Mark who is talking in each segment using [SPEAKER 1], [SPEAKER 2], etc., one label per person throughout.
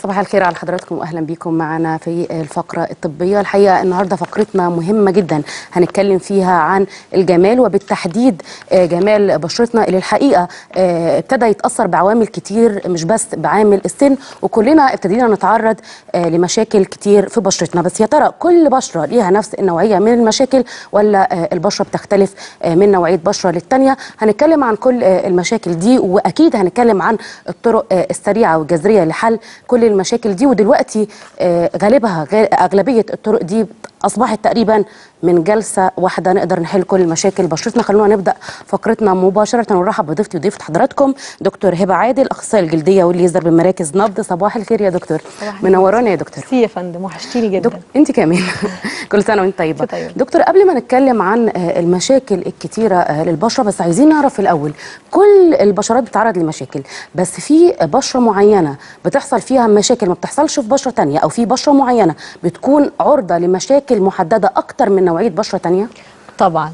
[SPEAKER 1] صباح الخير على حضراتكم واهلا بكم معنا في الفقره الطبيه الحقيقه النهارده فقرتنا مهمه جدا هنتكلم فيها عن الجمال وبالتحديد جمال بشرتنا اللي الحقيقه ابتدى يتاثر بعوامل كتير مش بس بعامل السن وكلنا ابتدينا نتعرض لمشاكل كتير في بشرتنا بس يا ترى كل بشره ليها نفس النوعيه من المشاكل ولا البشره بتختلف من نوعيه بشره للتانيه هنتكلم عن كل المشاكل دي واكيد هنتكلم عن الطرق السريعه والجذريه لحل كل المشاكل دي ودلوقتي غالبها اغلبيه الطرق دي اصبحت تقريبا من جلسه واحده نقدر نحل كل المشاكل بشرتنا خلونا نبدا فقرتنا مباشره ونرحب بضيفتي وضيفه حضراتكم دكتور هبه عادل اخصائي الجلديه والليزر بمراكز نبض صباح الخير يا دكتور منورانا يا دكتور
[SPEAKER 2] ميرسي يا فندم وحشتيني جدا
[SPEAKER 1] دك... انت كمان كل سنه وانت طيبه
[SPEAKER 2] طيب.
[SPEAKER 1] دكتور قبل ما نتكلم عن المشاكل الكتيره للبشره بس عايزين نعرف الاول كل البشرات بتتعرض لمشاكل بس في بشره معينه بتحصل فيها مشاكل ما بتحصلش في بشره تانية او في بشره معينه بتكون عرضه لمشاكل محدده اكتر من نوعيه بشره تانية
[SPEAKER 2] طبعا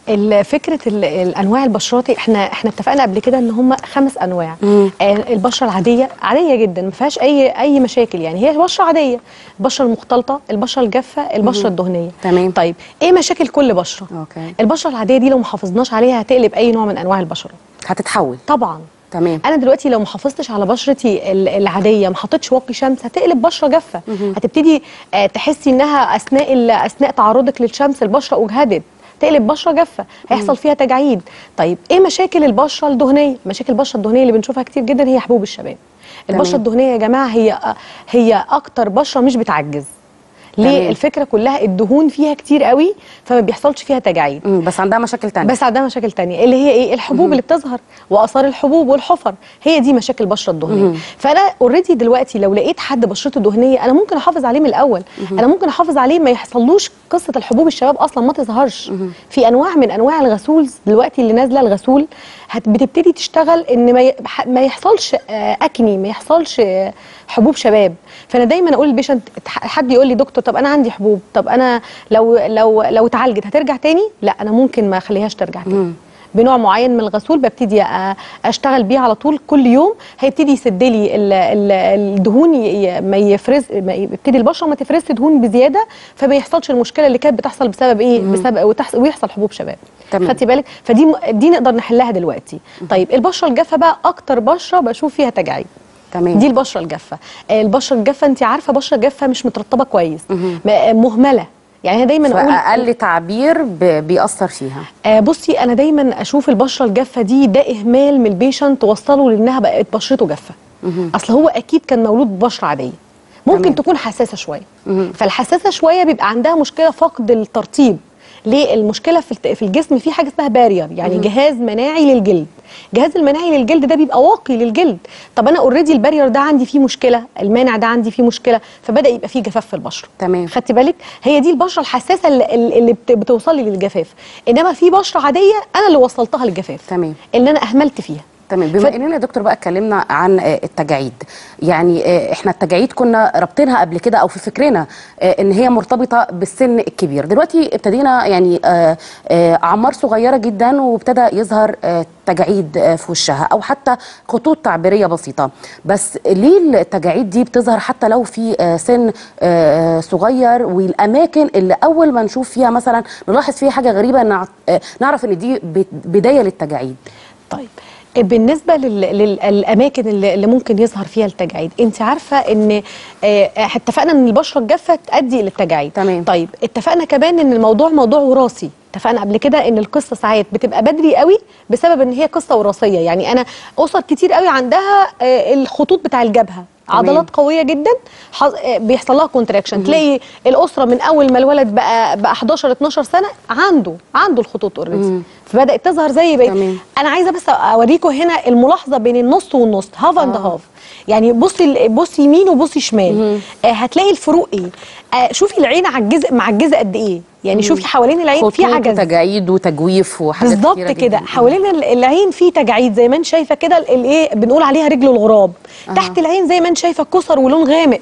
[SPEAKER 2] فكره الانواع البشرات احنا احنا اتفقنا قبل كده ان هم خمس انواع
[SPEAKER 1] مم.
[SPEAKER 2] آه البشره العاديه عاديه جدا ما فيهاش اي اي مشاكل يعني هي بشره عاديه البشره المختلطه البشره الجافه البشره الدهنيه
[SPEAKER 1] تمام.
[SPEAKER 2] طيب ايه مشاكل كل بشره
[SPEAKER 1] اوكي
[SPEAKER 2] البشره العاديه دي لو ما حافظناش عليها هتقلب اي نوع من انواع البشره
[SPEAKER 1] هتتحول
[SPEAKER 2] طبعا
[SPEAKER 1] تمام
[SPEAKER 2] انا دلوقتي لو ما حافظتش على بشرتي ال- العاديه ما حطيتش واقي شمس هتقلب بشره جافه هتبتدي آه، تحسي انها اثناء ال- اثناء تعرضك للشمس البشره اجهدت تقلب بشره جافه هيحصل فيها تجاعيد طيب ايه مشاكل البشره الدهنيه مشاكل البشره الدهنيه اللي بنشوفها كتير جدا هي حبوب الشباب البشره
[SPEAKER 1] تمام.
[SPEAKER 2] الدهنيه يا جماعه هي هي اكتر بشره مش بتعجز ليه
[SPEAKER 1] تمام.
[SPEAKER 2] الفكره كلها الدهون فيها كتير قوي فما بيحصلش فيها تجاعيد
[SPEAKER 1] مم. بس عندها مشاكل تانية
[SPEAKER 2] بس عندها مشاكل تانية اللي هي ايه الحبوب اللي بتظهر واثار الحبوب والحفر هي دي مشاكل البشره الدهنيه فانا اوريدي دلوقتي لو لقيت حد بشرته دهنيه انا ممكن احافظ عليه من الاول انا ممكن احافظ عليه ما يحصلوش قصه الحبوب الشباب اصلا ما تظهرش في انواع من انواع الغسول دلوقتي اللي نازله الغسول هت بتبتدي تشتغل ان ما ي- ح- ما يحصلش آه، اكني ما يحصلش آه، حبوب شباب فانا دايما اقول للبيشنت حد يقول لي دكتور طب انا عندي حبوب طب انا لو لو لو اتعالجت هترجع تاني لا انا ممكن ما اخليهاش ترجع تاني بنوع معين من الغسول ببتدي أ- اشتغل بيه على طول كل يوم هيبتدي يسد لي ال- ال- الدهون ي- ي- ما يفرز ما يبتدي البشره ما تفرزش دهون بزياده فما يحصلش المشكله اللي كانت بتحصل بسبب ايه بسبب وتحصل ويحصل حبوب شباب
[SPEAKER 1] تمام.
[SPEAKER 2] خدتي بالك فدي م- دي نقدر نحلها دلوقتي طيب البشره الجافه بقى اكتر بشره بشوف فيها تجاعيد
[SPEAKER 1] تمام
[SPEAKER 2] دي البشره الجافه آه، البشره الجافه انت عارفه بشره جافه مش مترطبه كويس م- مهمله يعني انا دايما اقول
[SPEAKER 1] فاقل تعبير ب... بيأثر فيها
[SPEAKER 2] آه بصي انا دايما اشوف البشره الجافه دي ده اهمال من البيشنت توصله لانها بقت بشرته جافه اصل هو اكيد كان مولود ببشره عاديه ممكن
[SPEAKER 1] تمام.
[SPEAKER 2] تكون حساسه شويه فالحساسه شويه بيبقى عندها مشكله فقد الترطيب ليه المشكله في الت- في الجسم في حاجه اسمها بارير يعني جهاز مناعي للجلد الجهاز المناعي للجلد ده بيبقى واقي للجلد طب انا اوريدي البارير ده عندي فيه مشكله المانع ده عندي فيه مشكله فبدا يبقى فيه جفاف في البشره
[SPEAKER 1] تمام.
[SPEAKER 2] خدتي بالك هي دي البشره الحساسه اللي, اللي بت- بتوصل لي للجفاف انما في بشره عاديه انا اللي وصلتها للجفاف
[SPEAKER 1] تمام.
[SPEAKER 2] اللي انا اهملت فيها
[SPEAKER 1] تمام بما
[SPEAKER 2] ف-
[SPEAKER 1] اننا يا دكتور بقى اتكلمنا عن آه، التجاعيد يعني آه، احنا التجاعيد كنا رابطينها قبل كده او في فكرنا آه، ان هي مرتبطه بالسن الكبير دلوقتي ابتدينا يعني آه، آه، اعمار صغيره جدا وابتدى يظهر آه، تجاعيد آه، في وشها او حتى خطوط تعبيريه بسيطه بس ليه التجاعيد دي بتظهر حتى لو في آه، سن آه، صغير والاماكن اللي اول ما نشوف فيها مثلا نلاحظ فيها حاجه غريبه نع- آه، نعرف ان دي بت- بدايه للتجاعيد
[SPEAKER 2] طيب بالنسبه لل- لل- للاماكن اللي اللي ممكن يظهر فيها التجاعيد انت عارفه ان آه، اتفقنا ان البشره الجافه تؤدي الى التجاعيد
[SPEAKER 1] تمام.
[SPEAKER 2] طيب اتفقنا كمان ان الموضوع موضوع وراثي اتفقنا قبل كده ان القصه ساعات بتبقى بدري قوي بسبب ان هي قصه وراثيه يعني انا اسر كتير قوي عندها آه، الخطوط بتاع الجبهه
[SPEAKER 1] تمام.
[SPEAKER 2] عضلات قويه جدا حظ- آه، بيحصل لها كونتراكشن تلاقي الاسره من اول ما الولد بقى بقى 11 12 سنه عنده عنده الخطوط اوريدي فبدات تظهر زي بقى
[SPEAKER 1] تمام.
[SPEAKER 2] انا عايزه بس اوريكم هنا الملاحظه بين النص والنص هاف اند هاف يعني بصي ال- بصي يمين وبصي شمال آه هتلاقي الفروق ايه آه شوفي العين عجزه معجزه قد ايه يعني شوفي حوالين العين في
[SPEAKER 1] خطوط
[SPEAKER 2] عجز
[SPEAKER 1] وتجاعيد وتجويف وحاجات
[SPEAKER 2] بالظبط
[SPEAKER 1] كتيرة
[SPEAKER 2] كده
[SPEAKER 1] جداً.
[SPEAKER 2] حوالين ال- العين في تجاعيد زي ما انت شايفه كده ال- الايه بنقول عليها رجل الغراب تحت العين زي ما انت شايفه كسر ولون غامق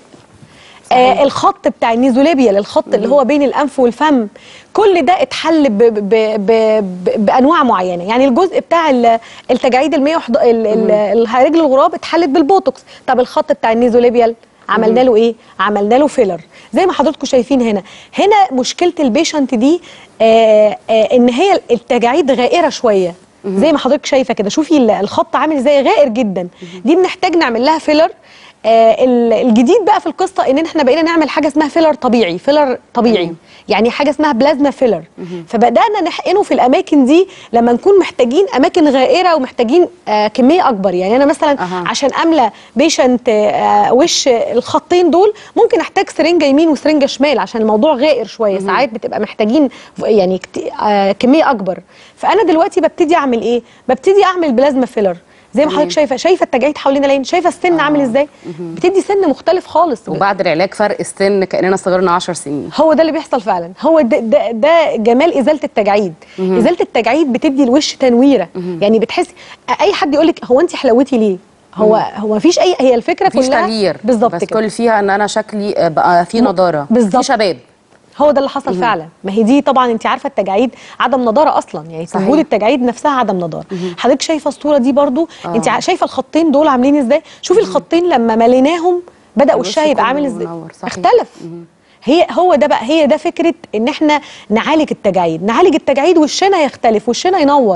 [SPEAKER 2] آه الخط بتاع النيزوليبيا الخط اللي هو بين الانف والفم كل ده اتحل ب ب ب ب بانواع معينه يعني الجزء بتاع ال- التجاعيد ال 111 ال- ال- ال- رجل الغراب اتحلت بالبوتوكس طب الخط بتاع النيزوليبيال عملنا له ايه عملنا له فيلر زي ما حضراتكم شايفين هنا هنا مشكله البيشنت دي آه آه ان هي التجاعيد غائره شويه زي ما حضرتك شايفه كده شوفي ال- الخط عامل ازاي غائر جدا دي بنحتاج نعمل لها فيلر آه ال- الجديد بقى في القصه ان احنا بقينا نعمل حاجه اسمها فيلر طبيعي فيلر طبيعي يعني حاجه اسمها بلازما فيلر فبدانا نحقنه في الاماكن دي لما نكون محتاجين اماكن غائره ومحتاجين آه كميه اكبر يعني انا مثلا
[SPEAKER 1] أها.
[SPEAKER 2] عشان املى بيشنت آه وش الخطين دول ممكن احتاج سرنجه يمين وسرنجه شمال عشان الموضوع غائر شويه ساعات بتبقى محتاجين ف- يعني كت- آه كميه اكبر فانا دلوقتي ببتدي اعمل ايه ببتدي اعمل بلازما فيلر زي ما
[SPEAKER 1] تمام.
[SPEAKER 2] حضرتك شايفه شايفه التجاعيد حوالين العين شايفه السن عامل ازاي بتدي سن مختلف خالص
[SPEAKER 1] وبعد العلاج فرق السن كاننا صغرنا 10 سنين
[SPEAKER 2] هو ده اللي بيحصل فعلا هو ده, ده, ده جمال ازاله التجاعيد ازاله التجاعيد بتدي الوش تنويره يعني بتحس اي حد يقول لك هو انت حلوتي ليه هو هو مفيش اي هي الفكره
[SPEAKER 1] مفيش
[SPEAKER 2] كلها
[SPEAKER 1] تغيير
[SPEAKER 2] بالظبط
[SPEAKER 1] بس
[SPEAKER 2] كده
[SPEAKER 1] كل فيها ان انا شكلي آه، بقى في
[SPEAKER 2] م-
[SPEAKER 1] نضاره
[SPEAKER 2] بالظبط.
[SPEAKER 1] في شباب
[SPEAKER 2] هو ده اللي حصل فعلا ما هي دي طبعا انت عارفه التجاعيد عدم نضاره اصلا يعني
[SPEAKER 1] صحيح.
[SPEAKER 2] وجود التجاعيد نفسها عدم نضاره حضرتك شايفه الصوره دي برضو
[SPEAKER 1] آه.
[SPEAKER 2] انت ع- شايفه الخطين دول عاملين ازاي شوفي الخطين لما مليناهم بدا
[SPEAKER 1] الوش
[SPEAKER 2] وشها يبقى عامل
[SPEAKER 1] كله
[SPEAKER 2] ازاي
[SPEAKER 1] منور، صحيح.
[SPEAKER 2] اختلف هي هو ده بقى هي ده فكره ان احنا نعالج التجاعيد نعالج التجاعيد وشنا يختلف وشنا ينور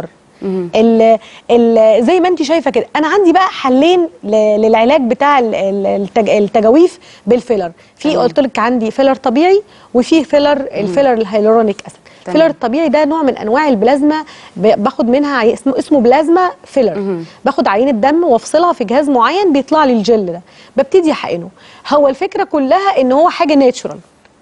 [SPEAKER 2] ال ال زي ما انت شايفه كده انا عندي بقى حلين ل- للعلاج بتاع ال- ال- التج التجاويف بالفيلر في
[SPEAKER 1] تمام.
[SPEAKER 2] قلت لك عندي فيلر طبيعي وفي فيلر الفيلر الهيلورونيك اسيد
[SPEAKER 1] تمام.
[SPEAKER 2] الفيلر الطبيعي ده نوع من انواع البلازما ب- باخد منها عي- اسمه اسمه بلازما فيلر باخد عينه دم وافصلها في جهاز معين بيطلع لي الجل ده ببتدي احقنه هو الفكره كلها ان هو حاجه ناتشورال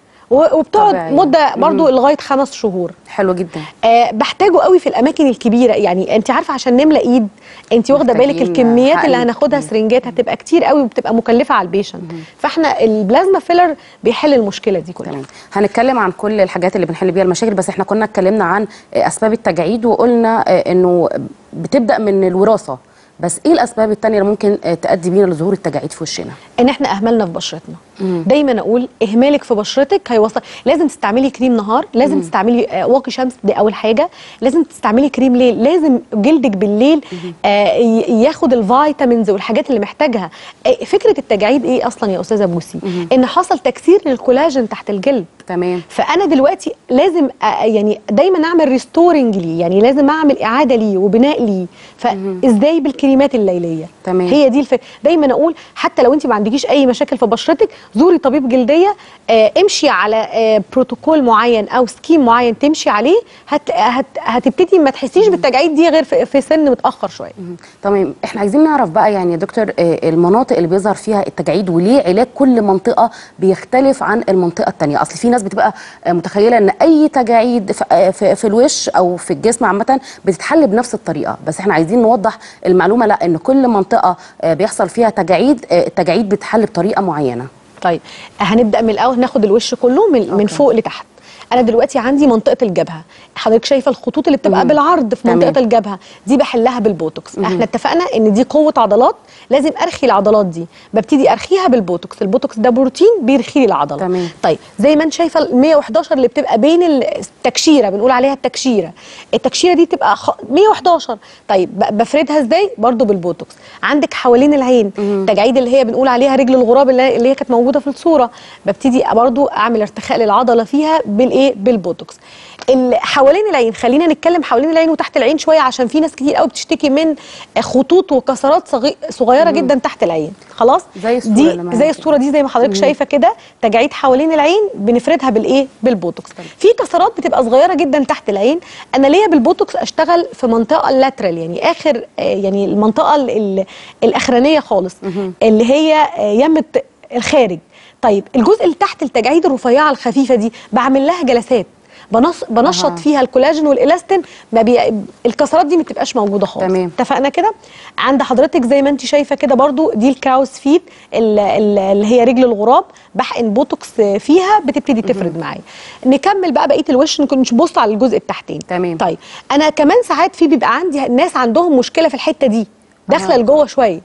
[SPEAKER 2] وبتقعد
[SPEAKER 1] طبيعية.
[SPEAKER 2] مده برضو لغايه خمس شهور
[SPEAKER 1] حلو جدا
[SPEAKER 2] آه بحتاجه قوي في الاماكن الكبيره يعني انت عارفه عشان نملى ايد انت واخده بالك
[SPEAKER 1] محتاجين
[SPEAKER 2] الكميات اللي
[SPEAKER 1] حقن
[SPEAKER 2] هناخدها
[SPEAKER 1] كتير.
[SPEAKER 2] سرنجات هتبقى كتير قوي وبتبقى مكلفه على البيشنت فاحنا البلازما فيلر بيحل المشكله دي كلها
[SPEAKER 1] تمام هنتكلم عن كل الحاجات اللي بنحل بيها المشاكل بس احنا كنا اتكلمنا عن آه، اسباب التجاعيد وقلنا آه، انه بتبدا من الوراثه بس ايه الاسباب التانية اللي ممكن آه، تؤدي بينا لظهور التجاعيد في وشنا
[SPEAKER 2] ان احنا اهملنا في بشرتنا دايما اقول اهمالك في بشرتك هيوصل لازم تستعملي كريم نهار لازم تستعملي آه، واقي شمس دي اول حاجه لازم تستعملي كريم ليل لازم جلدك بالليل آه ي- ياخد الفيتامينز والحاجات اللي محتاجها آه فكره التجاعيد ايه اصلا يا استاذه بوسي ان حصل تكسير للكولاجين تحت الجلد
[SPEAKER 1] تمام
[SPEAKER 2] فانا دلوقتي لازم أ- يعني دايما اعمل ريستورنج ليه يعني لازم اعمل اعاده ليه وبناء ليه فازاي بالكريمات الليليه
[SPEAKER 1] تمام.
[SPEAKER 2] هي دي الفكره دايما اقول حتى لو انت ما عندكيش اي مشاكل في بشرتك زوري طبيب جلديه آه امشي على آه بروتوكول معين او سكيم معين تمشي عليه هت هت هتبتدي ما تحسيش بالتجاعيد دي غير في, في سن متاخر شويه
[SPEAKER 1] مهم. تمام احنا عايزين نعرف بقى يعني يا دكتور آه، المناطق اللي بيظهر فيها التجاعيد وليه علاج كل منطقه بيختلف عن المنطقه الثانيه اصل في ناس بتبقى آه، متخيله ان اي تجاعيد في, آه، في, في الوش او في الجسم عامه بتتحل بنفس الطريقه بس احنا عايزين نوضح المعلومه لا ان كل منطقه آه، بيحصل فيها تجاعيد آه، التجاعيد بتتحل بطريقه معينه
[SPEAKER 2] طيب هنبدا من الاول ناخد الوش كله من, من
[SPEAKER 1] أوكي.
[SPEAKER 2] فوق لتحت انا دلوقتي عندي منطقه الجبهه حضرتك شايفه الخطوط اللي بتبقى
[SPEAKER 1] مم.
[SPEAKER 2] بالعرض في
[SPEAKER 1] تمام.
[SPEAKER 2] منطقه الجبهه دي بحلها بالبوتوكس احنا اتفقنا ان دي قوه عضلات لازم ارخي العضلات دي ببتدي ارخيها بالبوتوكس البوتوكس ده بروتين بيرخي لي العضله
[SPEAKER 1] تمام.
[SPEAKER 2] طيب زي ما انت شايفه ال 111 اللي بتبقى بين التكشيره بنقول عليها التكشيره التكشيره دي تبقى خ... 111 طيب ب- بفردها ازاي برضو بالبوتوكس عندك حوالين العين التجاعيد اللي هي بنقول عليها رجل الغراب اللي اللي هي كانت موجوده في الصوره ببتدي برضو اعمل ارتخاء للعضله فيها بالايه بالبوتوكس ال- حوالين العين خلينا نتكلم حوالين العين وتحت العين شويه عشان في ناس كتير قوي بتشتكي من خطوط وكسرات صغي... صغيره جدا تحت العين خلاص
[SPEAKER 1] زي الصورة
[SPEAKER 2] دي
[SPEAKER 1] اللي معانا
[SPEAKER 2] زي
[SPEAKER 1] كده.
[SPEAKER 2] الصوره دي زي ما حضرتك شايفه كده تجاعيد حوالين العين بنفردها بالايه بالبوتوكس في كسرات بتبقى صغيره جدا تحت العين انا ليا بالبوتوكس اشتغل في منطقه اللاترال يعني اخر آه، يعني المنطقه ال- ال- الاخرانيه خالص اللي هي آه، يمه الخارج طيب الجزء اللي تحت التجاعيد الرفيعه الخفيفه دي بعمل لها جلسات بنص بنشط
[SPEAKER 1] أها.
[SPEAKER 2] فيها الكولاجين والالاستين ما بي... الكسرات دي ما بتبقاش موجوده خالص
[SPEAKER 1] تمام.
[SPEAKER 2] اتفقنا كده عند حضرتك زي ما انت شايفه كده برضو دي الكراوس فيت ال- ال- اللي هي رجل الغراب بحقن بوتوكس فيها بتبتدي تفرد معايا نكمل بقى بقيه الوش نكون نبص على الجزء التحتاني
[SPEAKER 1] تمام.
[SPEAKER 2] طيب انا كمان ساعات في بيبقى عندي ناس عندهم مشكله في الحته دي داخله
[SPEAKER 1] أها.
[SPEAKER 2] لجوه شويه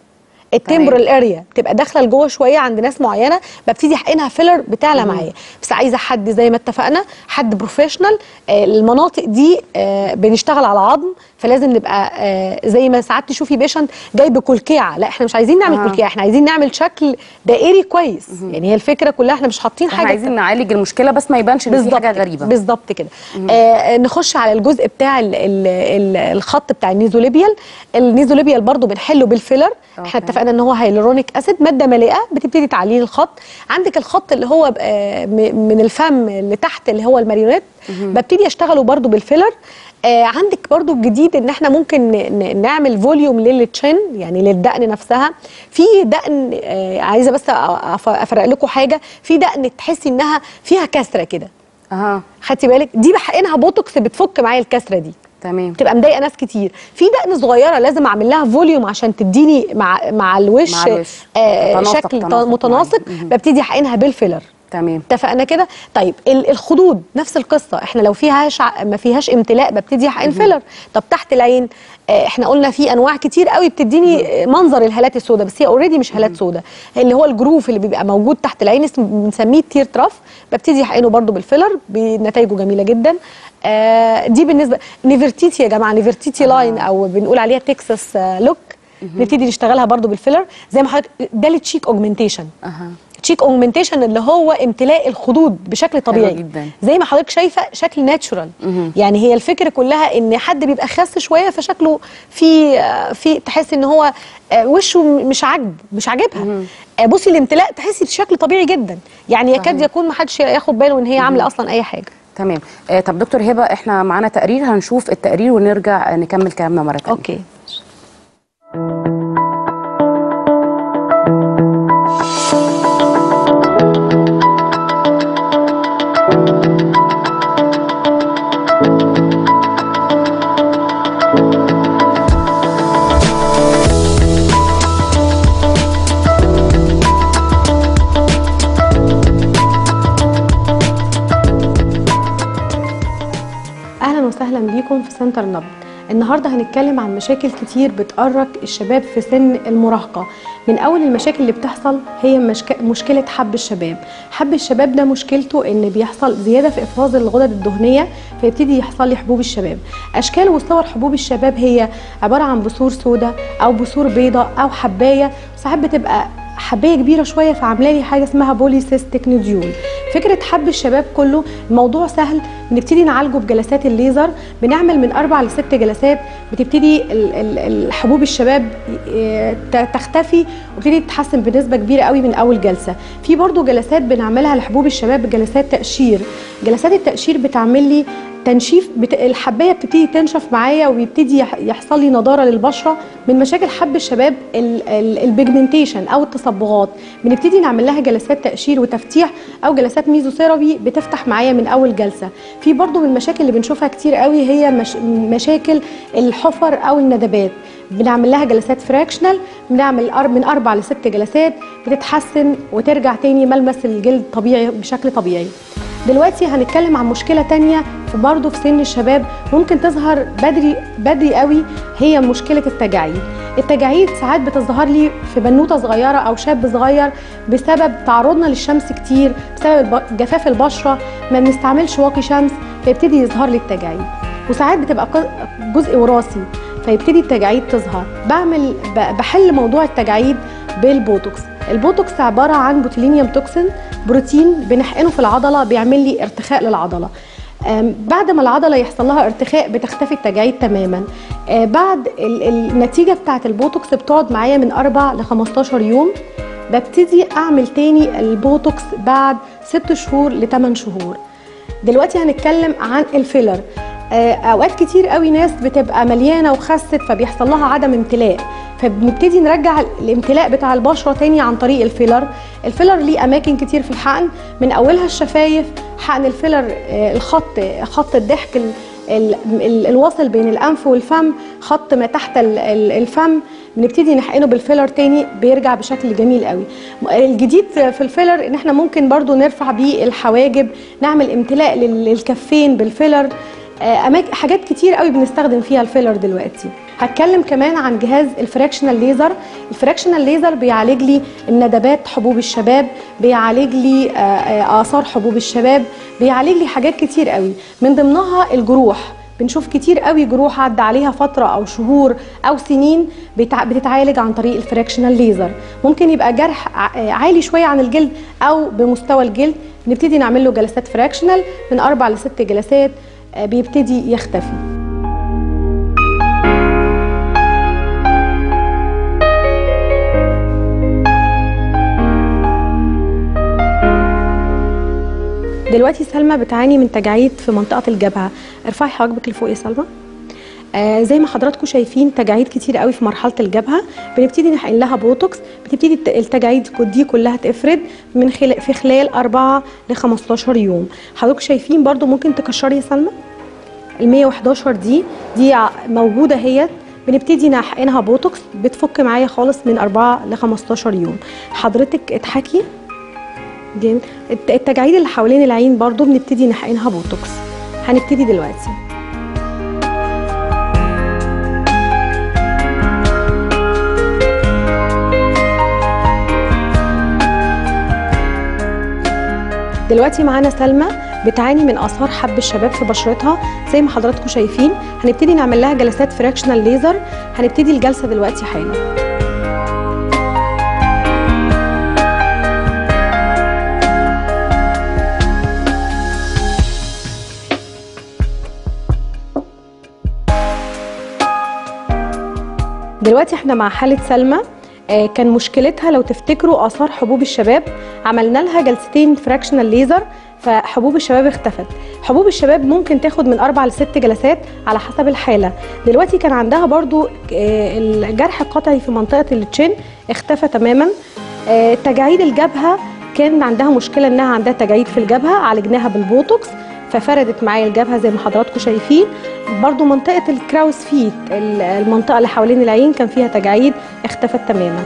[SPEAKER 2] التمبرال اريا بتبقى داخله لجوه شويه عند ناس معينه ببتدي احقنها فيلر بتعلى معايا بس عايزه حد زي ما اتفقنا حد بروفيشنال آه المناطق دي آه بنشتغل على عظم فلازم نبقى آه زي ما ساعات تشوفي بيشنت جاي بكلكيعه لا احنا مش عايزين نعمل
[SPEAKER 1] آه.
[SPEAKER 2] كلكيعه احنا عايزين نعمل شكل دائري كويس يعني هي الفكره كلها احنا مش حاطين
[SPEAKER 1] احنا
[SPEAKER 2] حاجه
[SPEAKER 1] عايزين نعالج المشكله بس ما يبانش ان في
[SPEAKER 2] بالظبط
[SPEAKER 1] حاجه
[SPEAKER 2] كده،
[SPEAKER 1] غريبه
[SPEAKER 2] بالظبط كده آه نخش على الجزء بتاع ال ال ال الخط بتاع النيزوليبيال النيزوليبيال برضو بنحله بالفيلر احنا
[SPEAKER 1] أوكي.
[SPEAKER 2] اتفقنا ان هو هيلورونيك اسيد ماده مالئه بتبتدي تعليل الخط عندك الخط اللي هو آه م- من الفم لتحت اللي هو الماريونيت ببتدي اشتغله برضو بالفيلر آه عندك برضو الجديد ان احنا ممكن ن- ن- نعمل فوليوم للتشن يعني للدقن نفسها في دقن آه عايزه بس أ- أف- افرق لكم حاجه في دقن تحسي انها فيها كسره كده
[SPEAKER 1] اها
[SPEAKER 2] خدتي بالك دي بحقنها بوتوكس بتفك معايا الكسره دي
[SPEAKER 1] تمام
[SPEAKER 2] بتبقى مضايقه ناس كتير في دقن صغيره لازم اعمل لها فوليوم عشان تديني مع مع الوش,
[SPEAKER 1] مع الوش.
[SPEAKER 2] آه
[SPEAKER 1] تناسق-
[SPEAKER 2] شكل
[SPEAKER 1] تناسق
[SPEAKER 2] متناسق
[SPEAKER 1] معين. مهم.
[SPEAKER 2] ببتدي احقنها بالفيلر
[SPEAKER 1] تمام
[SPEAKER 2] اتفقنا كده طيب ال- الخدود نفس القصه احنا لو فيهاش ع- ما فيهاش امتلاء ببتدي احقن فيلر طب تحت العين آه، احنا قلنا في انواع كتير قوي بتديني آه، منظر الهالات السوداء بس هي اوريدي مش هالات سوداء اللي هو الجروف اللي بيبقى موجود تحت العين اسمه بنسميه تير تراف ببتدي احقنه برده بالفيلر بنتائجه جميله جدا آه، دي بالنسبه نيفرتيتي يا جماعه نيفرتيتي لاين او بنقول عليها تكساس آه، لوك نبتدي نشتغلها برده بالفيلر زي ما حضرتك ده التشيك اوجمنتيشن
[SPEAKER 1] اها
[SPEAKER 2] تشيك اوجمنتيشن اللي هو امتلاء الخدود بشكل طبيعي
[SPEAKER 1] جدا.
[SPEAKER 2] زي ما حضرتك شايفه شكل ناتشورال يعني هي الفكره كلها ان حد بيبقى خس شويه فشكله في آه، في تحس ان هو آه، وشه م- مش عاجب مش عاجبها آه، بصي الامتلاء تحسي بشكل طبيعي جدا يعني يكاد
[SPEAKER 1] صحيح.
[SPEAKER 2] يكون ما حدش ياخد باله ان هي عامله اصلا اي حاجه
[SPEAKER 1] تمام آه طب دكتور هبه احنا معانا تقرير هنشوف التقرير ونرجع نكمل كلامنا مره ثانيه
[SPEAKER 2] اوكي اهلا وسهلا بيكم في سنتر نبض النهارده هنتكلم عن مشاكل كتير بتأرق الشباب في سن المراهقة من أول المشاكل اللي بتحصل هي مشك... مشكلة حب الشباب حب الشباب ده مشكلته إن بيحصل زيادة في إفراز الغدد الدهنية فيبتدي يحصل لي حبوب الشباب أشكال وصور حبوب الشباب هي عبارة عن بثور سوداء أو بثور بيضاء أو حباية ساعات بتبقى حبايه كبيره شويه فعامله لي حاجه اسمها بوليسيستيك نوديول فكره حب الشباب كله الموضوع سهل بنبتدي نعالجه بجلسات الليزر بنعمل من اربع لست جلسات بتبتدي ال- ال- الحبوب الشباب ي- ت- تختفي وبتبتدي تتحسن بنسبه كبيره قوي من اول جلسه في برضو جلسات بنعملها لحبوب الشباب جلسات تقشير جلسات التقشير بتعمل لي تنشيف بت... الحبايه بتبتدي تنشف معايا وبيبتدي يح- يحصل لي نضاره للبشره من مشاكل حب الشباب ال... ال... البيجمنتيشن او التصبغات بنبتدي نعمل لها جلسات تقشير وتفتيح او جلسات ميزوثيرابي بتفتح معايا من اول جلسه في برضو من المشاكل اللي بنشوفها كتير قوي هي مش... مشاكل الحفر او الندبات بنعمل لها جلسات فراكشنال بنعمل أر- من اربع لست جلسات بتتحسن وترجع تاني ملمس الجلد طبيعي بشكل طبيعي دلوقتي هنتكلم عن مشكله تانية في برضه في سن الشباب ممكن تظهر بدري بدري قوي هي مشكله التجاعيد التجاعيد ساعات بتظهر لي في بنوته صغيره او شاب صغير بسبب تعرضنا للشمس كتير بسبب الب- جفاف البشره ما بنستعملش واقي شمس فيبتدي يظهر لي التجاعيد وساعات بتبقى ق- جزء وراثي فيبتدي التجاعيد تظهر بعمل ب- بحل موضوع التجاعيد بالبوتوكس البوتوكس عباره عن بوتيلينيوم توكسين بروتين بنحقنه في العضله بيعمل لي ارتخاء للعضله آم، بعد ما العضله يحصل لها ارتخاء بتختفي التجاعيد تماما آه، بعد ال- النتيجه بتاعه البوتوكس بتقعد معايا من 4 ل 15 يوم ببتدي اعمل تاني البوتوكس بعد 6 شهور ل 8 شهور دلوقتي هنتكلم عن الفيلر آه، اوقات كتير قوي ناس بتبقى مليانه وخست فبيحصل لها عدم امتلاء فبنبتدي نرجع الامتلاء بتاع البشره تاني عن طريق الفيلر الفيلر ليه اماكن كتير في الحقن من اولها الشفايف حقن الفيلر آه، الخط خط الضحك ال- ال- ال- الواصل بين الانف والفم خط ما تحت ال- ال- الفم بنبتدي نحقنه بالفيلر تاني بيرجع بشكل جميل قوي الجديد في الفيلر ان احنا ممكن برضو نرفع بيه الحواجب نعمل امتلاء لل- للكفين بالفيلر آه، أماك حاجات كتير قوي بنستخدم فيها الفيلر دلوقتي هتكلم كمان عن جهاز الفراكشنال ليزر الفراكشنال ليزر بيعالج لي الندبات حبوب الشباب بيعالج لي آه، آه، آثار حبوب الشباب بيعالج لي حاجات كتير قوي من ضمنها الجروح بنشوف كتير قوي جروح عدى عليها فترة أو شهور أو سنين بتع- بتتعالج عن طريق الفراكشنال ليزر ممكن يبقى جرح ع- عالي شوية عن الجلد أو بمستوى الجلد نبتدي نعمل له جلسات فراكشنال من أربع لست جلسات آه، بيبتدي يختفي دلوقتي سلمى بتعاني من تجاعيد في منطقة الجبهة ارفعي حواجبك لفوق يا سلمى آه زي ما حضراتكم شايفين تجاعيد كتير قوي في مرحله الجبهه بنبتدي نحقن لها بوتوكس بتبتدي الت- التجاعيد دي كلها تفرد من خلال في خلال 4 ل 15 يوم حضراتكم شايفين برضو ممكن تكشري يا سلمى ال 111 دي دي ع- موجوده هي بنبتدي نحقنها بوتوكس بتفك معايا خالص من 4 ل 15 يوم حضرتك اضحكي جميل الت- التجاعيد اللي حوالين العين برضو بنبتدي نحقنها بوتوكس هنبتدي دلوقتي دلوقتي معانا سلمى بتعاني من اثار حب الشباب في بشرتها زي ما حضراتكم شايفين هنبتدي نعمل لها جلسات فراكشنال ليزر هنبتدي الجلسه دلوقتي حالا دلوقتي احنا مع حالة سلمى آه، كان مشكلتها لو تفتكروا آثار حبوب الشباب عملنا لها جلستين فراكشنال ليزر فحبوب الشباب اختفت حبوب الشباب ممكن تاخد من أربع لست جلسات على حسب الحالة دلوقتي كان عندها برضو آه، الجرح القطعي في منطقة التشين اختفى تماما آه، تجاعيد الجبهة كان عندها مشكلة انها عندها تجاعيد في الجبهة عالجناها بالبوتوكس ففردت معايا الجبهه زي ما حضراتكم شايفين برضو منطقه الكراوس فيت ال- المنطقه اللي حوالين العين كان فيها تجاعيد اختفت تماما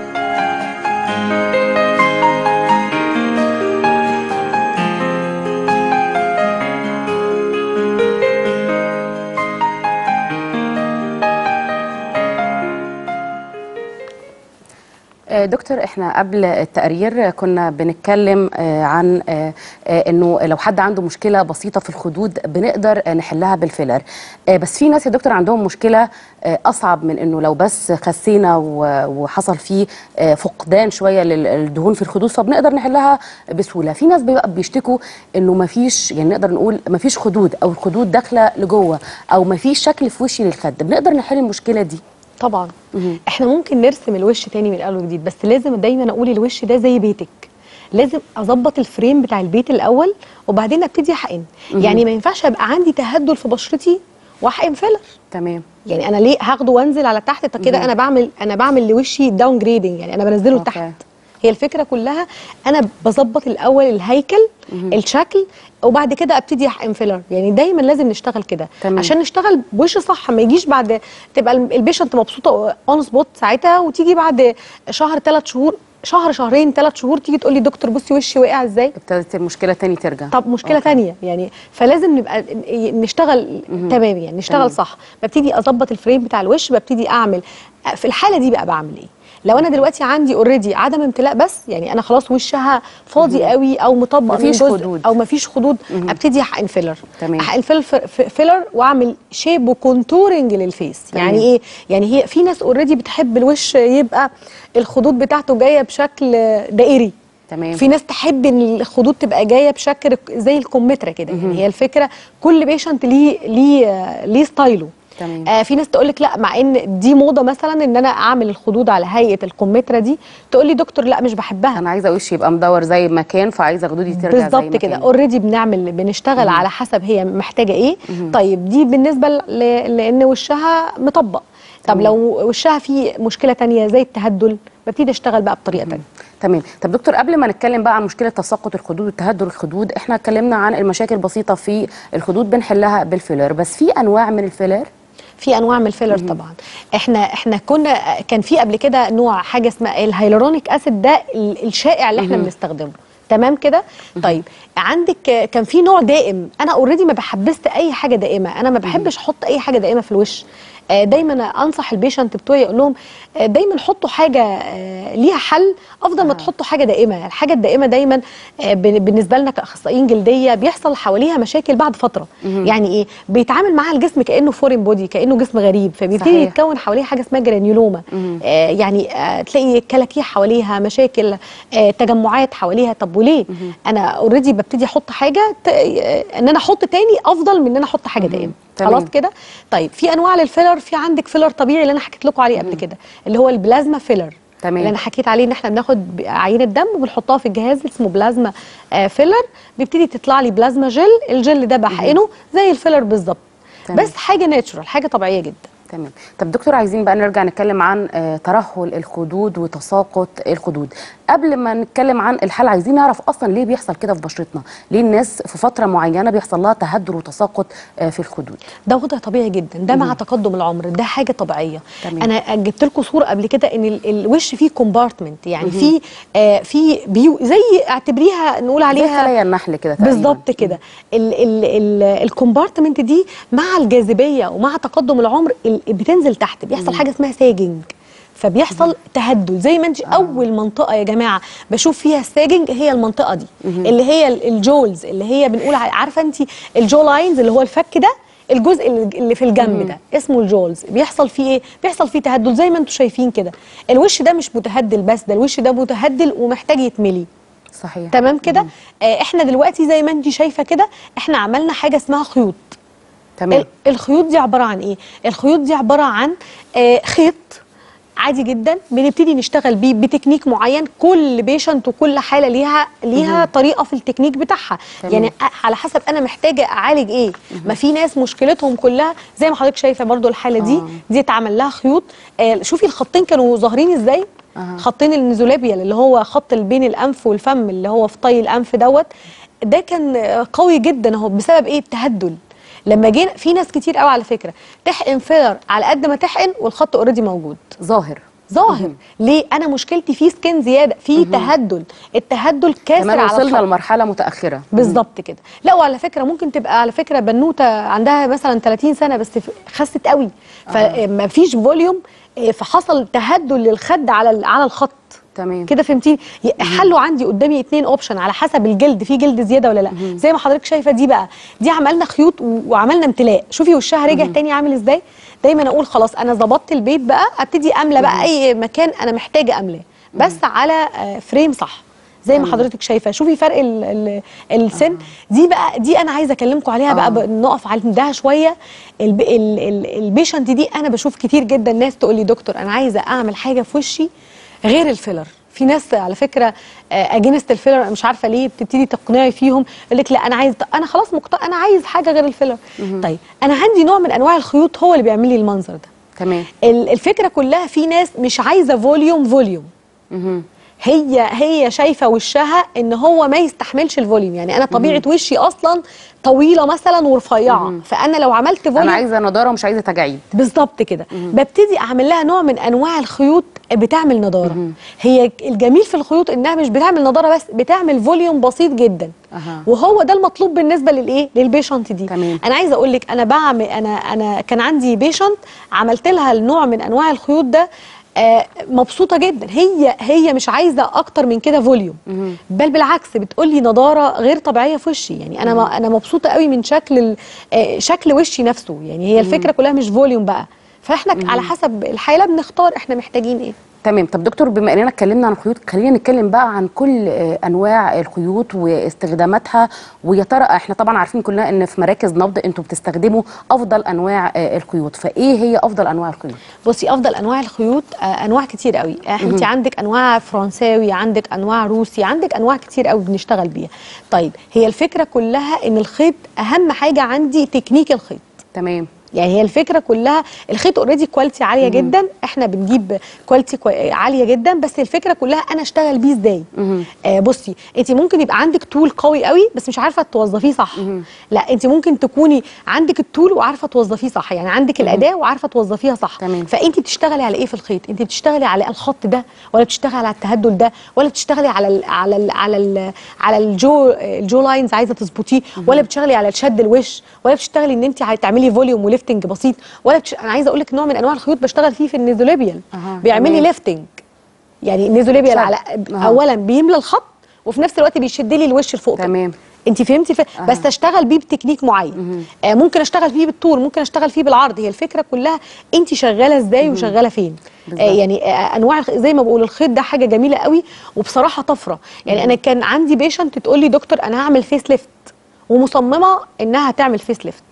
[SPEAKER 1] آه، دكتور احنا قبل التقرير كنا بنتكلم آه، عن آه، آه، انه لو حد عنده مشكله بسيطه في الخدود بنقدر آه، نحلها بالفيلر آه، بس في ناس يا دكتور عندهم مشكله آه، اصعب من انه لو بس خسينا و- وحصل فيه آه، فقدان شويه للدهون في الخدود فبنقدر نحلها بسهوله في ناس بيبقى بيشتكوا انه ما فيش يعني نقدر نقول ما فيش خدود او الخدود داخله لجوه او ما فيش شكل في وشي للخد بنقدر نحل المشكله دي
[SPEAKER 2] طبعا احنا ممكن نرسم الوش تاني من الاول وجديد بس لازم دايما اقول الوش ده زي بيتك لازم اظبط الفريم بتاع البيت الاول وبعدين ابتدي احقن يعني ما ينفعش ابقى عندي تهدل في بشرتي واحقن فيلر
[SPEAKER 1] تمام
[SPEAKER 2] يعني انا ليه هاخده وانزل على تحت طب كده انا بعمل انا بعمل لوشي داون جريدنج يعني انا بنزله
[SPEAKER 1] أوكي.
[SPEAKER 2] لتحت هي الفكره كلها انا بظبط الاول الهيكل الشكل وبعد كده ابتدي احقن فيلر يعني دايما لازم نشتغل كده
[SPEAKER 1] تمام.
[SPEAKER 2] عشان نشتغل بوش صح ما يجيش بعد تبقى البيشنت مبسوطه اون سبوت ساعتها وتيجي بعد شهر ثلاث شهور شهر شهرين ثلاث شهور تيجي تقول لي دكتور بصي وشي وقع ازاي
[SPEAKER 1] ابتدت المشكله تاني ترجع
[SPEAKER 2] طب مشكله
[SPEAKER 1] أوكي.
[SPEAKER 2] تانية يعني فلازم نبقى نشتغل تمام يعني نشتغل
[SPEAKER 1] تمام.
[SPEAKER 2] صح ببتدي اظبط الفريم بتاع الوش ببتدي اعمل في الحاله دي بقى بعمل ايه لو انا دلوقتي عندي اوريدي عدم امتلاء بس يعني انا خلاص وشها فاضي قوي او مطبق
[SPEAKER 1] مفيش
[SPEAKER 2] من جزء
[SPEAKER 1] خدود.
[SPEAKER 2] او مفيش خدود ابتدي احقن فيلر
[SPEAKER 1] تمام.
[SPEAKER 2] احقن فيلر فيلر واعمل شيب وكونتورنج للفيس
[SPEAKER 1] تمام.
[SPEAKER 2] يعني ايه يعني هي في ناس اوريدي بتحب الوش يبقى الخدود بتاعته جايه بشكل دائري
[SPEAKER 1] تمام
[SPEAKER 2] في ناس تحب ان الخدود تبقى جايه بشكل زي الكمثرى كده يعني هي الفكره كل بيشنت ليه ليه ليه ستايله
[SPEAKER 1] تمام.
[SPEAKER 2] آه في ناس تقول لك لا مع ان دي موضه مثلا ان انا اعمل الخدود على هيئه الكمثرى دي تقول لي دكتور لا مش بحبها
[SPEAKER 1] انا عايزه وشي يبقى مدور زي ما كان فعايزه خدودي ترجع زي ما
[SPEAKER 2] بالظبط كده
[SPEAKER 1] كان.
[SPEAKER 2] اوريدي بنعمل بنشتغل على حسب هي محتاجه ايه طيب دي بالنسبه ل... لان وشها مطبق طب لو وشها فيه مشكله تانية زي التهدل ببتدي اشتغل بقى بطريقه تانية
[SPEAKER 1] تمام طب دكتور قبل ما نتكلم بقى عن مشكله تساقط الخدود وتهدر الخدود احنا اتكلمنا عن المشاكل البسيطه في الخدود بنحلها بالفيلر بس في انواع من الفيلر
[SPEAKER 2] في انواع من الفيلر طبعا احنا احنا كنا كان في قبل كده نوع حاجه اسمها الهيلورونيك اسيد ده ال- الشائع اللي احنا بنستخدمه تمام كده طيب عندك آه، كان في نوع دائم انا اوريدي ما بحبست اي حاجه دائمه انا ما بحبش احط اي حاجه دائمه في الوش آه، دايما انصح البيشنت بتوعي اقول لهم آه، دايما حطوا حاجه آه، ليها حل افضل ما تحطوا حاجه دائمه الحاجه الدائمه دايما آه، بن- بالنسبه لنا كاخصائيين جلديه بيحصل حواليها مشاكل بعد فتره يعني ايه بيتعامل معاها الجسم كانه فورين بودي كانه جسم غريب فبيبتدي
[SPEAKER 1] صحيح.
[SPEAKER 2] يتكون حواليها حاجه اسمها جرانيولوما آه يعني آه تلاقي كلاكيع حواليها مشاكل آه تجمعات حواليها طب وليه انا اوريدي ببتدي احط حاجه ت... آه ان انا احط تاني افضل من ان انا احط حاجه دائمه
[SPEAKER 1] تمام.
[SPEAKER 2] خلاص كده طيب في انواع للفيلر في عندك فيلر طبيعي اللي انا حكيت لكم عليه قبل كده اللي هو البلازما فيلر
[SPEAKER 1] تمام.
[SPEAKER 2] اللي انا حكيت عليه ان احنا بناخد ب- عينه دم وبنحطها في الجهاز اللي اسمه بلازما آه فيلر بيبتدي تطلع لي بلازما جل الجل ده بحقنه زي الفيلر بالظبط
[SPEAKER 1] تمام.
[SPEAKER 2] بس حاجه ناتشورال حاجه طبيعيه جدا
[SPEAKER 1] تمام طب دكتور عايزين بقى نرجع نتكلم عن آه، ترهل الخدود وتساقط الخدود قبل ما نتكلم عن الحل عايزين نعرف اصلا ليه بيحصل كده في بشرتنا ليه الناس في فتره معينه بيحصل لها تهدر وتساقط آه، في الخدود
[SPEAKER 2] ده وضع طبيعي جدا ده مع تقدم العمر ده حاجه طبيعيه
[SPEAKER 1] تمام.
[SPEAKER 2] انا جبت لكم صوره قبل كده ان ال- الوش فيه كومبارتمنت يعني في آه في بيو زي اعتبريها نقول
[SPEAKER 1] زي
[SPEAKER 2] عليها
[SPEAKER 1] خلايا النحل كده تقريبا
[SPEAKER 2] بالظبط كده الكومبارتمنت دي مع الجاذبيه ومع تقدم العمر ال- بتنزل تحت بيحصل حاجه اسمها ساجنج فبيحصل تهدل زي ما انت آه. اول منطقه يا جماعه بشوف فيها الساجنج هي المنطقه دي اللي هي ال- الجولز اللي هي بنقول ع- عارفه انت الجو لاينز اللي هو الفك ده الجزء اللي اللي في الجنب ده اسمه الجولز بيحصل فيه ايه بيحصل فيه تهدل زي ما انتم شايفين كده الوش ده مش متهدل بس ده الوش ده متهدل ومحتاج يتملي
[SPEAKER 1] صحيح
[SPEAKER 2] تمام كده آه احنا دلوقتي زي ما انت شايفه كده احنا عملنا حاجه اسمها خيوط
[SPEAKER 1] تمام
[SPEAKER 2] ال- الخيوط دي عباره عن ايه الخيوط دي عباره عن آه خيط عادي جدا بنبتدي نشتغل بيه بتكنيك معين كل بيشنت وكل حاله ليها ليها طريقه في التكنيك بتاعها
[SPEAKER 1] تمام.
[SPEAKER 2] يعني أ- على حسب انا محتاجه اعالج ايه ما في ناس مشكلتهم كلها زي ما حضرتك شايفه برضو الحاله دي
[SPEAKER 1] آه.
[SPEAKER 2] دي اتعمل لها خيوط آه شوفي الخطين كانوا ظاهرين ازاي
[SPEAKER 1] أها.
[SPEAKER 2] خطين النزولابيال اللي هو خط اللي بين الانف والفم اللي هو في طي الانف دوت ده كان آه، قوي جدا اهو بسبب ايه التهدل لما جينا في ناس كتير قوي على فكره تحقن فيلر على قد ما تحقن والخط اوريدي موجود
[SPEAKER 1] ظاهر
[SPEAKER 2] ظاهر ليه انا مشكلتي في سكين زياده في تهدل التهدل كاسر
[SPEAKER 1] كمان
[SPEAKER 2] على
[SPEAKER 1] وصلنا
[SPEAKER 2] الخط
[SPEAKER 1] لمرحله متاخره
[SPEAKER 2] بالظبط كده لا وعلى فكره ممكن تبقى على فكره بنوته عندها مثلا 30 سنه بس ف- خست قوي فما فيش فوليوم إيه، فحصل تهدل للخد على ال- على الخط
[SPEAKER 1] تمام
[SPEAKER 2] كده فهمتيني ي- حلوا عندي قدامي اتنين اوبشن على حسب الجلد في جلد زياده ولا لا زي ما حضرتك شايفه دي بقى دي عملنا خيوط و- وعملنا امتلاء شوفي وشها رجع تاني عامل ازاي دايما اقول خلاص انا ظبطت البيت بقى ابتدي املى بقى اي مكان انا محتاجه املاه بس على آه، فريم صح زي ما حضرتك شايفه شوفي فرق ال ال السن دي بقى دي انا عايزه اكلمكم عليها بقى,
[SPEAKER 1] آه.
[SPEAKER 2] بقى نقف عندها شويه الب ال ال البيشنت دي انا بشوف كتير جدا ناس تقول لي دكتور انا عايزه اعمل حاجه في وشي غير الفيلر في ناس على فكره اجينست الفيلر أنا مش عارفه ليه بتبتدي تقنعي فيهم يقول لك لا انا عايز انا خلاص مقتنع انا عايز حاجه غير الفيلر طيب انا عندي نوع من انواع الخيوط هو اللي بيعمل لي المنظر ده
[SPEAKER 1] تمام
[SPEAKER 2] ال- الفكره كلها في ناس مش عايزه فوليوم فوليوم
[SPEAKER 1] مهم.
[SPEAKER 2] هي هي شايفه وشها ان هو ما يستحملش الفوليوم يعني انا طبيعه وشي اصلا طويله مثلا ورفيعه فانا لو عملت فوليوم
[SPEAKER 1] انا عايزه نضاره ومش عايزه تجاعيد
[SPEAKER 2] بالظبط كده ببتدي اعمل لها نوع من انواع الخيوط بتعمل نضاره هي الجميل في الخيوط انها مش بتعمل نضاره بس بتعمل فوليوم بسيط جدا
[SPEAKER 1] أها.
[SPEAKER 2] وهو ده المطلوب بالنسبه للايه للبيشنت دي
[SPEAKER 1] تمام.
[SPEAKER 2] انا عايزه اقول لك انا بعمل انا انا كان عندي بيشنت عملت لها النوع من انواع الخيوط ده آه مبسوطه جدا هي هي مش عايزه اكتر من كده فوليوم بل بالعكس بتقول لي نضاره غير طبيعيه في وشي يعني انا ما انا مبسوطه قوي من شكل ال- آه شكل وشي نفسه يعني هي الفكره كلها مش فوليوم بقى فاحنا على حسب الحاله بنختار احنا محتاجين ايه
[SPEAKER 1] تمام طب دكتور بما اننا اتكلمنا عن الخيوط خلينا نتكلم بقى عن كل آه، انواع الخيوط واستخداماتها ويا ترى احنا طبعا عارفين كلنا ان في مراكز نبض انتوا بتستخدموا افضل انواع آه، الخيوط فايه هي افضل انواع الخيوط
[SPEAKER 2] بصي افضل انواع الخيوط آه انواع كتير قوي آه انت عندك انواع فرنساوي عندك انواع روسي عندك انواع كتير قوي بنشتغل بيها طيب هي الفكره كلها ان الخيط اهم حاجه عندي تكنيك الخيط
[SPEAKER 1] تمام
[SPEAKER 2] يعني هي الفكره كلها الخيط اوريدي كواليتي عاليه جدا احنا بنجيب كواليتي كوي... عاليه جدا بس الفكره كلها انا اشتغل بيه ازاي آه بصي انت ممكن يبقى عندك تول قوي قوي بس مش عارفه توظفيه صح لا انت ممكن تكوني عندك التول وعارفه توظفيه صح يعني عندك الاداه وعارفه توظفيها صح
[SPEAKER 1] تمام.
[SPEAKER 2] فانت بتشتغلي على ايه في الخيط انت بتشتغلي على الخط ده ولا بتشتغلي على التهدل ده ولا بتشتغلي على ال على ال على ال على الجو الجو لاينز عايزه تظبطيه ولا بتشتغلي على الشد الوش ولا بتشتغلي ان انت عايزه تعملي فوليوم وليفتنج بسيط ولا بتش... انا عايزه اقول لك نوع من انواع الخيوط بشتغل فيه في النيزوليبيال
[SPEAKER 1] أها،
[SPEAKER 2] بيعمل لي
[SPEAKER 1] تمام.
[SPEAKER 2] ليفتنج يعني النيزوليبيال
[SPEAKER 1] شد.
[SPEAKER 2] على
[SPEAKER 1] أها.
[SPEAKER 2] اولا بيملى الخط وفي نفس الوقت بيشد لي الوش لفوق كده.
[SPEAKER 1] تمام.
[SPEAKER 2] انت فهمتي ف... بس اشتغل بيه بتكنيك معين آه ممكن اشتغل فيه بالطول ممكن اشتغل فيه بالعرض هي الفكره كلها انت شغاله ازاي وشغاله فين آه
[SPEAKER 1] بالظبط.
[SPEAKER 2] يعني آه انواع الخ- زي ما بقول الخيط ده حاجه جميله قوي وبصراحه طفره يعني انا كان عندي بيشنت تقول لي دكتور انا هعمل فيس ليفت ومصممه انها تعمل فيس ليفت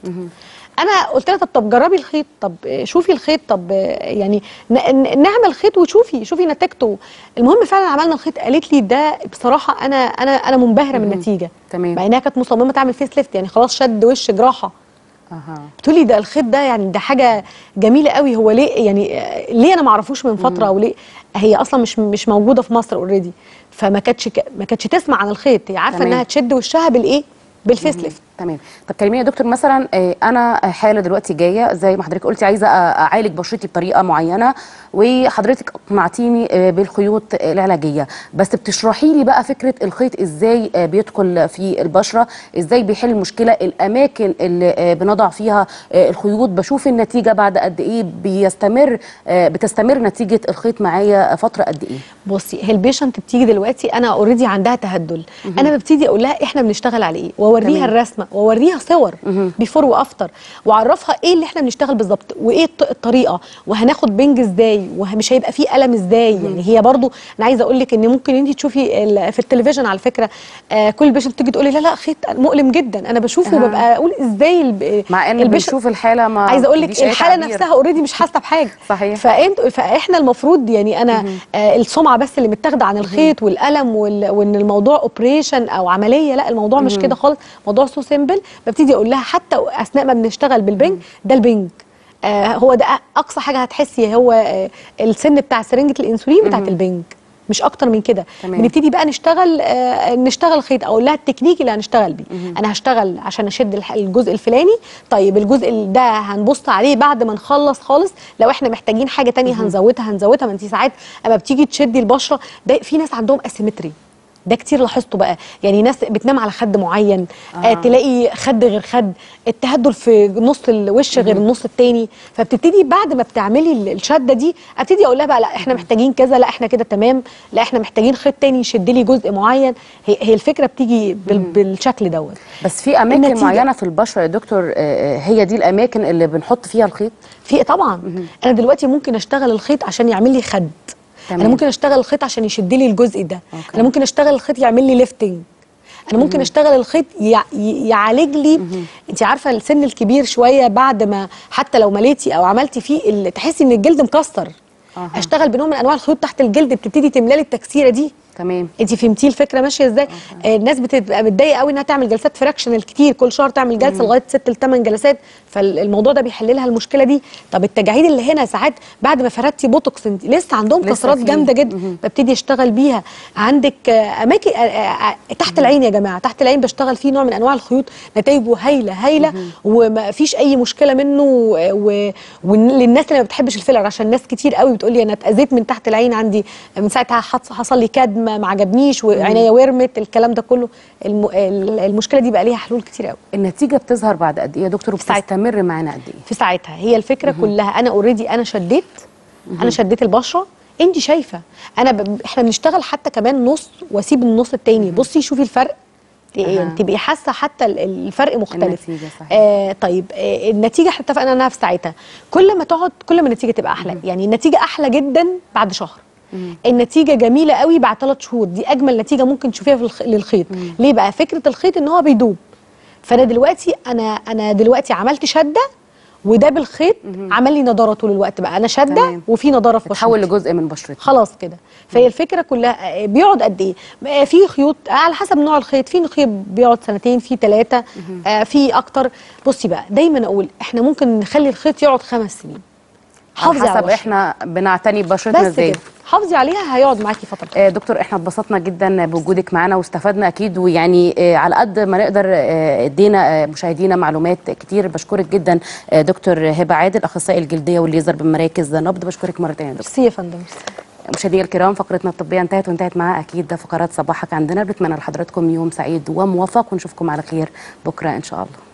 [SPEAKER 2] انا قلت لها طب طب جربي الخيط طب آه، شوفي الخيط طب آه، يعني ن- ن- نعمل خيط وشوفي شوفي نتيجته المهم فعلا عملنا الخيط قالت لي ده بصراحه انا انا انا منبهره من النتيجه
[SPEAKER 1] تمام.
[SPEAKER 2] مع انها كانت مصممه تعمل فيس ليفت يعني خلاص شد وش جراحه
[SPEAKER 1] اها
[SPEAKER 2] بتقولي ده الخيط ده يعني ده حاجه جميله قوي هو ليه يعني آه، ليه انا ما اعرفوش من فتره وليه هي اصلا مش مش موجوده في مصر اوريدي فما كانتش ك- ما كانتش تسمع عن الخيط هي عارفه
[SPEAKER 1] تمام.
[SPEAKER 2] انها تشد وشها بالايه بالفيس ليفت
[SPEAKER 1] تمام طب كلميني يا دكتور مثلا آه، انا حاله دلوقتي جايه زي ما حضرتك قلتي عايزه أ- اعالج بشرتي بطريقه معينه وحضرتك اقنعتيني آه، بالخيوط آه، العلاجيه بس بتشرحي لي بقى فكره الخيط ازاي آه، بيدخل في البشره ازاي بيحل المشكله الاماكن اللي آه، بنضع فيها آه، الخيوط بشوف النتيجه بعد قد ايه بيستمر آه، بتستمر نتيجه الخيط معايا فتره قد ايه
[SPEAKER 2] بصي هي البيشنت بتيجي دلوقتي انا اوريدي عندها تهدل انا ببتدي اقول لها احنا بنشتغل على ايه واوريها
[SPEAKER 1] تمام.
[SPEAKER 2] الرسمه واوريها صور بيفور وافتر واعرفها ايه اللي احنا بنشتغل بالظبط وايه الط- الطريقه وهناخد بنج ازاي ومش هيبقى فيه الم ازاي يعني هي برضو انا عايزه اقول لك ان ممكن انت تشوفي ال- في التلفزيون على فكره آه كل بيشنت تيجي تقولي لا لا خيط مؤلم جدا انا بشوفه
[SPEAKER 1] أها.
[SPEAKER 2] وببقى اقول ازاي الب-
[SPEAKER 1] مع ان
[SPEAKER 2] البيشنت-
[SPEAKER 1] بنشوف الحاله ما
[SPEAKER 2] عايزه اقول لك
[SPEAKER 1] بتديش أي
[SPEAKER 2] الحاله
[SPEAKER 1] تعبير.
[SPEAKER 2] نفسها اوريدي مش حاسه بحاجه
[SPEAKER 1] صحيح.
[SPEAKER 2] فانت فاحنا المفروض يعني انا آه السمعه بس اللي متاخده عن الخيط والالم وال... وان الموضوع اوبريشن او عمليه لا الموضوع مش كده خالص موضوع سو سيمبل ببتدي اقول لها حتى اثناء ما بنشتغل بالبنج ده البنج آه هو ده اقصى حاجه هتحسي هو آه السن بتاع سرنجه الانسولين بتاعت البنج مش اكتر من كده
[SPEAKER 1] تمام.
[SPEAKER 2] بنبتدي بقى نشتغل آه نشتغل خيط اقول لها التكنيك اللي هنشتغل بيه انا هشتغل عشان اشد الح- الجزء الفلاني طيب الجزء ال- ده هنبص عليه بعد ما نخلص خالص لو احنا محتاجين حاجه تانية هنزودها هنزودها ما انت ساعات اما بتيجي تشدي البشره ده في ناس عندهم اسيمتري ده كتير لاحظته بقى يعني ناس بتنام على خد معين آه.
[SPEAKER 1] آه.
[SPEAKER 2] تلاقي خد غير خد التهدل في نص الوش غير النص التاني فبتبتدي بعد ما بتعملي ال- الشده دي ابتدي اقول لها بقى لا احنا محتاجين كذا لا احنا كده تمام لا احنا محتاجين خيط تاني يشد لي جزء معين هي, هي الفكره بتيجي بال بالشكل دوت
[SPEAKER 1] بس في اماكن
[SPEAKER 2] النتيجة.
[SPEAKER 1] معينه في البشره يا دكتور آه، آه، هي دي الاماكن اللي بنحط فيها الخيط
[SPEAKER 2] في طبعا انا دلوقتي ممكن اشتغل الخيط عشان يعمل لي خد
[SPEAKER 1] تمام.
[SPEAKER 2] انا ممكن اشتغل الخيط عشان يشد لي الجزء ده
[SPEAKER 1] أوكي.
[SPEAKER 2] انا ممكن اشتغل الخيط يعمل لي ليفتنج انا ممكن اشتغل الخيط يع- ي- يعالج لي انت عارفه السن الكبير شويه بعد ما حتى لو مليتي او عملتي فيه ال- تحسي ان الجلد مكسر
[SPEAKER 1] أها.
[SPEAKER 2] اشتغل بنوع من انواع الخيوط تحت الجلد بتبتدي تملى لي التكسيره دي
[SPEAKER 1] تمام
[SPEAKER 2] انت فهمتي الفكره ماشيه ازاي آه الناس بتبقى متضايقه قوي انها تعمل جلسات فراكشنال كتير كل شهر تعمل جلسه لغايه ست لثمان جلسات فالموضوع ده بيحل لها المشكله دي طب التجاعيد اللي هنا ساعات بعد ما فردتي بوتوكس انت لسه عندهم
[SPEAKER 1] لسه
[SPEAKER 2] كسرات
[SPEAKER 1] في.
[SPEAKER 2] جامده جدا ببتدي اشتغل بيها عندك آه، اماكن آه، آه، آه، تحت العين يا جماعه تحت العين بشتغل فيه نوع من انواع الخيوط نتائجه هايله هايله وما فيش اي مشكله منه و- و- وللناس اللي ما بتحبش الفيلر عشان ناس كتير قوي بتقول لي انا اتاذيت من تحت العين عندي من ساعتها حص- حصل لي كدمه ما عجبنيش وعينيا ورمت الكلام ده كله الم... ال- المشكله دي بقى ليها حلول كتير قوي
[SPEAKER 1] النتيجه بتظهر بعد قد ايه يا دكتور
[SPEAKER 2] في ساعتها.
[SPEAKER 1] وبتستمر معانا قد ايه
[SPEAKER 2] في ساعتها هي الفكره كلها انا اوريدي انا شديت انا شديت البشره انت شايفه انا ب... احنا بنشتغل حتى كمان نص واسيب النص التاني بصي شوفي الفرق يعني تبقي حاسه حتى ال- الفرق مختلف
[SPEAKER 1] النتيجة صحيح.
[SPEAKER 2] آه طيب آه النتيجه احنا اتفقنا انها في ساعتها كل ما تقعد كل ما النتيجه تبقى احلى يعني النتيجه احلى جدا بعد شهر النتيجه جميله قوي بعد ثلاث شهور دي اجمل نتيجه ممكن تشوفيها في الخ... للخيط ليه بقى فكره الخيط ان هو بيدوب فانا دلوقتي انا انا دلوقتي عملت شده وده بالخيط عمل لي نضاره طول الوقت بقى انا شاده
[SPEAKER 1] تمام.
[SPEAKER 2] وفي نضاره في
[SPEAKER 1] تحول
[SPEAKER 2] بشرتي
[SPEAKER 1] لجزء من بشرتنا
[SPEAKER 2] خلاص كده فهي الفكره كلها آه، بيقعد قد ايه آه، في خيوط آه، على حسب نوع الخيط في خيط بيقعد سنتين في ثلاثه في اكتر بصي بقى دايما اقول احنا ممكن نخلي الخيط يقعد خمس سنين
[SPEAKER 1] على
[SPEAKER 2] حافظي على
[SPEAKER 1] حسب
[SPEAKER 2] وشك.
[SPEAKER 1] احنا بنعتني ببشرتنا
[SPEAKER 2] بس
[SPEAKER 1] ازاي
[SPEAKER 2] كده حافظي عليها هيقعد معاكي فتره
[SPEAKER 1] آه، دكتور احنا اتبسطنا جدا بوجودك معانا واستفدنا اكيد ويعني آه، على قد ما نقدر آه، ادينا آه، مشاهدينا معلومات كتير بشكرك جدا آه، دكتور هبه عادل اخصائي الجلديه والليزر بمراكز نبض بشكرك مره ثانيه دكتور
[SPEAKER 2] ميرسي يا فندم
[SPEAKER 1] مشاهدينا الكرام فقرتنا الطبيه انتهت وانتهت معاها اكيد ده فقرات صباحك عندنا بنتمنى لحضراتكم يوم سعيد وموفق ونشوفكم على خير بكره ان شاء الله